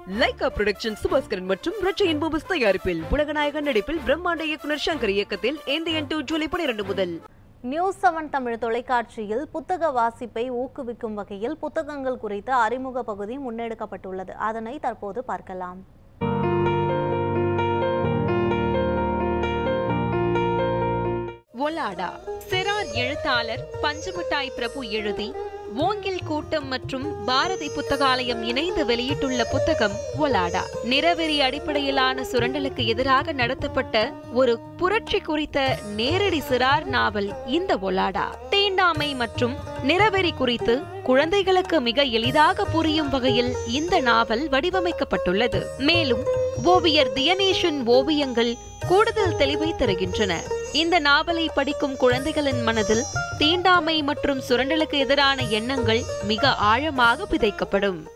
Lyca production Subaskaran மற்றும் ரச்சையின் பூபஸ் தயாரிப்பில் உலகநாயகன் நடிப்பில் பிரம்மாண்ட இயக்குனர் சங்கர் இயக்கத்தில் இந்தியன் டூ ஜூலை பனிரெண்டு முதல் நியூஸ் செவன் தமிழ் தொலைக்காட்சியில் புத்தக வாசிப்பை ஊக்குவிக்கும் வகையில் புத்தகங்கள் குறித்த அறிமுக பகுதி முன்னெடுக்கப்பட்டுள்ளது அதனை தற்போது பார்க்கலாம் ஒலாடா சிறார் எழுத்தாளர் பஞ்சமிட்டாய் பிரபு எழுதி ஓங்கில் கூட்டம் மற்றும் பாரதி புத்தகாலயம் இணைந்து வெளியிட்டுள்ள புத்தகம் ஒலாடா நிறவெறி அடிப்படையிலான சுரண்டலுக்கு எதிராக நடத்தப்பட்ட ஒரு புரட்சி குறித்த நேரடி சிறார் நாவல் இந்த ஒலாடா தீண்டாமை மற்றும் நிறவெறி குறித்து குழந்தைகளுக்கு மிக எளிதாக புரியும் வகையில் இந்த நாவல் வடிவமைக்கப்பட்டுள்ளது மேலும் ஓவியர் தியனேஷன் ஓவியங்கள் கூடுதல் தெளிவை தருகின்றன இந்த நாவலை படிக்கும் குழந்தைகளின் மனதில் தீண்டாமை மற்றும் சுரண்டலுக்கு எதிரான எண்ணங்கள் மிக ஆழமாக விதைக்கப்படும்